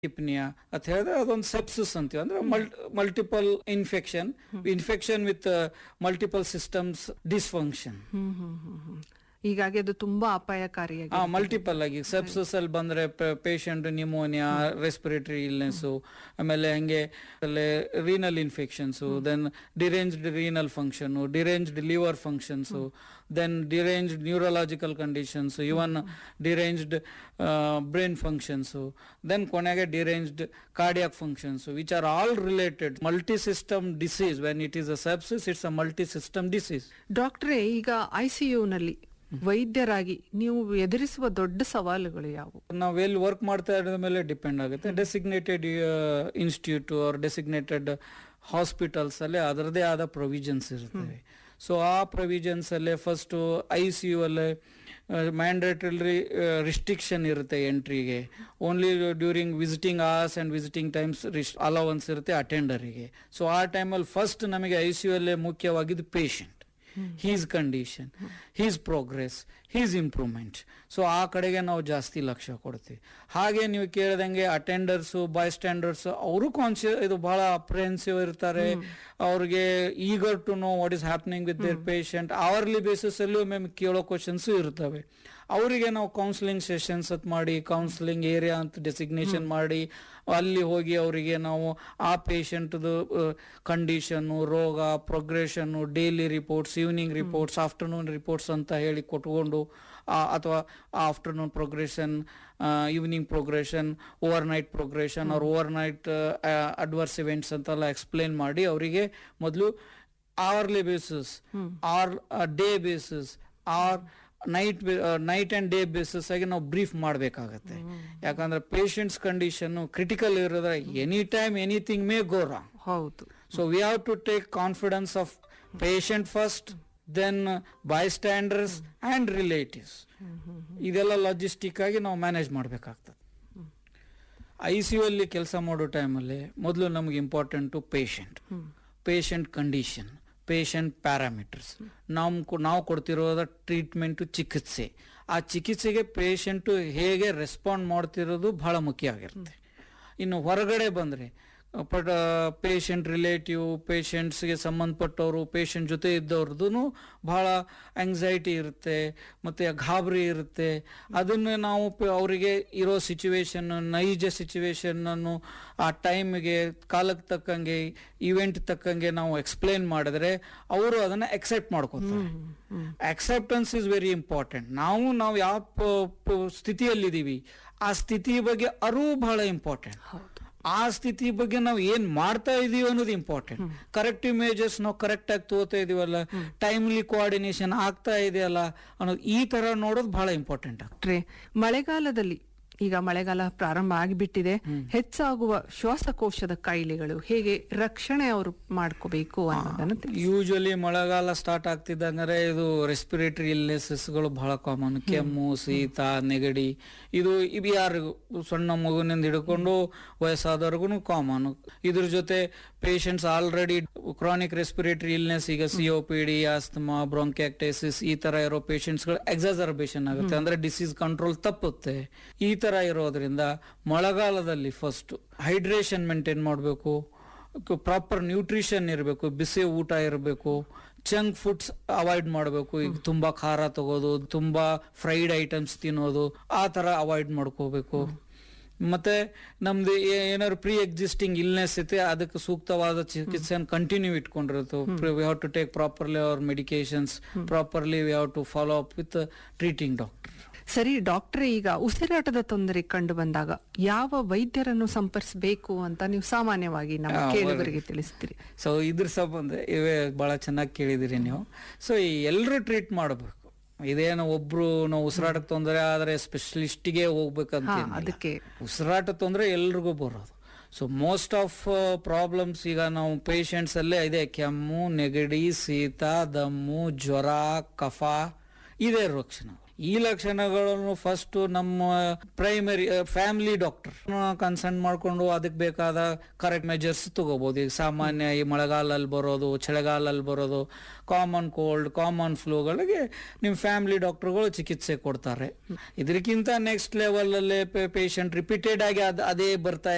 ಹಿಪ್ನಿಯಾ ಅಂತ ಹೇಳಿದ್ರೆ ಅದೊಂದು ಸೆಪ್ಸಿಸ್ ಅಂತೀವಿ ಅಂದ್ರೆ multiple infection infection with multiple systems dysfunction hmm hmm hmm hmm ಹೀಗಾಗಿ ಅದು ತುಂಬಾ ಅಪಾಯಕಾರಿಯಾಗಿ ಆ ಮಲ್ಟಿಪಲ್ ಆಗಿ ಸೆಪ್ಸಸ್ ಅಲ್ಲಿ ಬಂದ್ರೆ ಪೇಷಂಟ್ ನ್ಯೂಮೋನಿಯಾ ರೆಸ್ಪಿರೇಟರಿ ಇಲ್ನೆಸ್ ಆಮೇಲೆ ಹಂಗೆ renal infections then deranged renal function deranged liver functions then deranged neurological conditions even deranged brain functions then ಕೊನೆಗೆ deranged cardiac functions which are all related multi system disease when it is a sepsis it's a multi system disease ಡಾಕ್ಟ್ರೇ ಈಗ ICU ನಲ್ಲಿ ವೈದ್ಯರಾಗಿ ನೀವು ಎದುರಿಸುವ ದೊಡ್ಡ ಸವಾಲುಗಳು ಯಾವುವು ನಾವು ಎಲ್ಲಿ ವರ್ಕ್ ಮಾಡ್ತಾ ಇರೋದ್ರ ಮೇಲೆ ಡಿಪೆಂಡ್ ಆಗುತ್ತೆ designated institute or designated hospitals ಅಲ್ಲಿ ಅದರದೇ ಆದ ಪ್ರೊವಿಷನ್ಸ್ ಇರ್ತವೆ ಸೊ ಆ ಪ್ರೊವಿಷನ್ಸ್ ಅಲ್ಲೇ ಫಸ್ಟ್ ಐ ಸಿ ಯು ಅಲ್ಲೇ ಮ್ಯಾಂಡೇಟರಿ ರಿಸ್ಟ್ರಿಕ್ಷನ್ ಇರುತ್ತೆ ಎಂಟ್ರಿಗೆ only during visiting hours and visiting times allowance ಇರುತ್ತೆ ಅಟೆಂಡರಿಗೆ ಸೊ ಆ ಟೈಮಲ್ಲಿ ಫಸ್ಟ್ ನಮಗೆ ಐ ಸಿ ಯು ಅಲ್ಲೇ ಮುಖ್ಯವಾಗಿದ್ದು patient his condition his progress his improvement so ಆ ಕಡೆಗೆ ನಾವು ಜಾಸ್ತಿ ಲಕ್ಷ್ಯ ಕೊಡ್ತೀವಿ ಹಾಗೆ ನೀವು ಕೇಳ್ದಂಗೆ ಅಟೆಂಡರ್ಸ್ ಬಾಯ್ ಸ್ಟ್ಯಾಂಡರ್ಸ್ ಅವರು ಕಾನ್ಶಿಯಸ್ ಇದು ಬಹಳ ಅಪ್ರೆನ್ಸಿವ್ ಇರ್ತಾರೆ ಅವ್ರಿಗೆ eager to know what is happening with their patient hourly basis ಅಲ್ಲೂ ಮ್ಯಾಮ್ ಕೇಳೋ ಕ್ವಶನ್ಸ್ ಇರ್ತವೆ ಅವರಿಗೆ ನಾವು ಕೌನ್ಸಿಲಿಂಗ್ ಸೆಷನ್ಸ್ ಅಂತ ಮಾಡಿ ಕೌನ್ಸಿಲಿಂಗ್ ಏರಿಯಾ ಅಂತ ಡೆಸಿಗ್ನೇಷನ್ ಮಾಡಿ ಅಲ್ಲಿ ಹೋಗಿ ಅವರಿಗೆ ನಾವು ಆ ಪೇಷಂಟ್ದು ಕಂಡೀಷನ್ನು ರೋಗ progression daily reports evening reports afternoon reports ಅಂತ ಹೇಳಿ ಕೊಟ್ಕೊಂಡು ಅಥವಾ afternoon progression evening progression overnight progression ಅವ್ರ ಓವರ್ ನೈಟ್ ಅಡ್ವರ್ಸ್ ಇವೆಂಟ್ಸ್ ಅಂತೆಲ್ಲ ಎಕ್ಸ್ಪ್ಲೇನ್ ಮಾಡಿ ಅವರಿಗೆ ಮೊದಲು hourly basis or day basis or night night and day basis ಆಗಿ ನಾವು ಬ್ರೀಫ್ ಮಾಡಬೇಕಾಗತ್ತೆ ಯಾಕಂದ್ರೆ ಪೇಷಂಟ್ಸ್ ಕಂಡೀಷನ್ ಕ್ರಿಟಿಕಲ್ ಇರೋದ್ರೆ any time anything may go wrong ಹೌದು so we have to take confidence of patient first then by ಸ್ಟ್ಯಾಂಡರ್ಸ್ and relatives ಇದೆಲ್ಲ logistic ಆಗಿ ನಾವು manage ಮಾಡಬೇಕಾಗ್ತದೆ ಐ ಸಿ ಯು ಅಲ್ಲಿ ಕೆಲಸ ಮಾಡೋ ಟೈಮಲ್ಲಿ ಮೊದಲು ನಮ್ಗೆ important patient patient condition patient parameters ನಾವು ನಾವು ಕೊಡ್ತಿರೋದ ಟ್ರೀಟ್ಮೆಂಟು ಚಿಕಿತ್ಸೆ ಆ ಚಿಕಿತ್ಸೆಗೆ ಪೇಷಂಟು ಹೇಗೆ ರೆಸ್ಪಾಂಡ್ ಮಾಡ್ತಿರೋದು ಬಹಳ ಮುಖ್ಯ ಆಗಿರುತ್ತೆ ಇನ್ನು ಹೊರಗಡೆ ಬಂದರೆ ಬಟ್ ಪೇಷಂಟ್ ರಿಲೇಟಿವ್ ಪೇಷಂಟ್ಸ್ಗೆ ಸಂಬಂಧಪಟ್ಟವರು ಪೇಷಂಟ್ ಜೊತೆ ಇದ್ದವ್ರದ್ದು ಬಹಳ ಆಂಗ್ಸೈಟಿ ಇರುತ್ತೆ ಮತ್ತು ಗಾಬರಿ ಇರುತ್ತೆ ಅದನ್ನು ನಾವು ಪ- ಅವರಿಗೆ ಇರೋ ಸಿಚುವೇಶನ್ ನೈಜ ಸಿಚುವೇಶನ್ನನ್ನು ಆ ಟೈಮಿಗೆ ಕಾಲಕ್ಕೆ ತಕ್ಕಂಗೆ ಇವೆಂಟ್ ತಕ್ಕಂಗೆ ನಾವು ಎಕ್ಸ್ಪ್ಲೇನ್ ಮಾಡಿದ್ರೆ ಅವರು ಅದನ್ನು ಎಕ್ಸೆಪ್ಟ್ ಮಾಡ್ಕೋತಾರೆ ಅಕ್ಸೆಪ್ಟೆನ್ಸ್ ಇಸ್ ವೆರಿ ಇಂಪಾರ್ಟೆಂಟ್ ನಾವು ನಾವು ಯಾವ ಪ- ಪ- ಸ್ಥಿತಿಯಲ್ಲಿದ್ದೀವಿ ಆ ಸ್ಥಿತಿ ಬಗ್ಗೆ ಅರಿವು ಬಹಳ ಇಂಪಾರ್ಟೆಂಟ್ ಹೌದು ಆ ಸ್ಥಿತಿ ಬಗ್ಗೆ ನಾವು ಏನ್ ಮಾಡ್ತಾ ಇದೀವಿ ಅನ್ನೋದು ಇಂಪಾರ್ಟೆಂಟ್ ಕರೆಕ್ಟಿವ್ ಮೇಜರ್ಸ್ ನಾವು ಕರೆಕ್ಟ್ ಆಗಿ ತಗೋತಾ ಇದೀವಲ್ಲ ಟೈಮ್ಲಿ ಕೋಆರ್ಡಿನೇಷನ್ ಆಗ್ತಾ ಇದೆಯಲ್ಲ ಅನ್ನೋದು ಈ ತರ ನೋಡೋದು ಬಹಳ ಇಂಪಾರ್ಟೆಂಟ್ ಡಾಕ್ಟ್ರೇ ಮಳೆಗಾಲದಲ್ಲಿ ಈಗ ಮಳೆಗಾಲ ಪ್ರಾರಂಭ ಆಗಿಬಿಟ್ಟಿದೆ ಹೆಚ್ಚಾಗುವ ಶ್ವಾಸಕೋಶದ ಕಾಯಿಲೆಗಳು ಹೇಗೆ ರಕ್ಷಣೆ ಅವರು ಮಾಡ್ಕೋಬೇಕು ಅನ್ನೋದನ್ನ ತಿಳಿಸಿ. ಯೂಶಲಿ ಮಳೆಗಾಲ ಸ್ಟಾರ್ಟ್ ಆಗ್ತಿದ್ದಂಗಾರೆ ಇದು ರೆಸ್ಪಿರೇಟರಿ ಇಲ್ನೆಸಸ್ಗಳು ಬಹಳ ಕಾಮನ್ ಕೆಮ್ಮು ಶೀತ ನೆಗಡಿ ಇದು ಇವು ಯಾರಿಗೂ ಸಣ್ಣ ಮಗುವಿನಿಂದ ಹಿಡ್ಕೊಂಡು ವಯಸ್ಸಾದವ್ರಿಗೂ ಕಾಮನ್ ಇದ್ರ ಜೊತೆ patients already chronic respiratory illness ಈಗ CO P D asthma bronchiectasis ಈ ತರ ಇರೋ ಪೇಷಂಟ್ಸ್ಗಳು ಎಕ್ಸಾಸರ್ಬೇಷನ್ ಆಗುತ್ತೆ ಅಂದ್ರೆ ಡಿಸೀಸ್ ಕಂಟ್ರೋಲ್ ತಪ್ಪುತ್ತೆ ಈ ತರ ಇರೋದ್ರಿಂದ ಮಳೆಗಾಲದಲ್ಲಿ ಫಸ್ಟ್ ಹೈಡ್ರೇಷನ್ ಮೇಂಟೈನ್ ಮಾಡಬೇಕು ಪ್ರಾಪರ್ ನ್ಯೂಟ್ರಿಷನ್ ಇರಬೇಕು ಬಿಸಿ ಊಟ ಇರಬೇಕು ಜಂಕ್ ಫುಡ್ಸ್ ಅವಾಯ್ಡ್ ಮಾಡಬೇಕು ಈಗ ತುಂಬಾ ಖಾರ ತಗೋದು ತುಂಬಾ ಫ್ರೈಡ್ ಐಟಮ್ಸ್ ತಿನ್ನೋದು ಆ ತರ ಅವಾಯ್ಡ್ ಮಾಡ್ಕೋಬೇಕು ಮತ್ತೆ ನಮ್ದು ಏ- ಏನಾದ್ರು ಪ್ರೀ ಎಕ್ಸಿಸ್ಟಿಂಗ್ ಇಲ್ನೆಸ್ ಐತೆ ಅದಕ್ಕೆ ಸೂಕ್ತವಾದ ಚಿಕಿತ್ಸೆಯನ್ನು ಕಂಟಿನ್ಯೂ ಇಟ್ಕೊಂಡಿರುತ್ತೆ we have to take properly our medications properly we have to follow up with treating doctor ಸರಿ ಡಾಕ್ಟ್ರೇ ಈಗ ಉಸಿರಾಟದ ತೊಂದರೆ ಕಂಡು ಬಂದಾಗ ಯಾವ ವೈದ್ಯರನ್ನು ಸಂಪರ್ಸಬೇಕು ಅಂತ ನೀವು ಸಾಮಾನ್ಯವಾಗಿ ನಮ್ಮ ಆ, ಕೇಳುಗರಿಗೆ ತಿಳಿಸ್ತೀರಿ ಸೊ ಇದ್ರ ಸಂಬಂಧ ಇವೇ ಬಹಳ ಚೆನ್ನಾಗಿ ಕೇಳಿದಿರಿ ನೀವು ಸೊ ಈ ಎಲ್ಲರೂ ಟ್ರೀಟ್ ಮಾಡಬೇಕು ಇದೇನು ಒಬ್ರು ನಾವು ಉಸಿರಾಟಕ್ಕೆ ತೊಂದರೆ ಆದ್ರೆ ಸ್ಪೆಷಲಿಸ್ಟ್ಗೆ ಹೋಗ್ಬೇಕಂತ ಹಾ, ಏನಿಲ್ಲ. ಅದಕ್ಕೆ. ಉಸಿರಾಟ ತೊಂದರೆ ಎಲ್ರಿಗೂ ಬರೋದು ಸೊ ಮೋಸ್ಟ್ ಆಫ್ ಪ್ರಾಬ್ಲಮ್ಸ್ ಈಗ ನಾವು ಪೇಷಂಟ್ಸ್ ಅಲ್ಲೇ ಇದೆ ಕೆಮ್ಮು ನೆಗಡಿ ಶೀತ ದಮ್ಮು ಜ್ವರ ಕಫ ಇದೇ ಲಕ್ಷಣಗಳು ಈ ಲಕ್ಷಣಗಳನ್ನು ಫಸ್ಟ್ ನಮ್ಮ ಪ್ರೈಮರಿ ಫ್ಯಾಮಿಲಿ ಡಾಕ್ಟರ್ ಕನ್ಸರ್ನ್ ಮಾಡ್ಕೊಂಡು ಅದಕ್ಕೆ ಬೇಕಾದ ಕರೆಕ್ಟ್ ಮೆಜರ್ಸ್ ತಗೋಬಹುದು ಈಗ ಸಾಮಾನ್ಯ ಈ ಮಳೆಗಾಲಲ್ಲಿ ಬರೋದು ಚಳಿಗಾಲಲ್ಲಿ ಬರೋದು ಕಾಮನ್ ಕೋಲ್ಡ್ ಕಾಮನ್ ಫ್ಲೂಗಳಿಗೆ ನಿಮ್ಮ ಫ್ಯಾಮಿಲಿ ಡಾಕ್ಟರ್ಗಳು ಚಿಕಿತ್ಸೆ ಕೊಡ್ತಾರೆ ಇದಕ್ಕಿಂತ ನೆಕ್ಸ್ಟ್ ಲೆವೆಲ್ ಅಲ್ಲೇ ಪೇಷಂಟ್ ರಿಪೀಟೆಡ್ ಆಗಿ ಅದ್- ಅದೇ ಬರ್ತಾ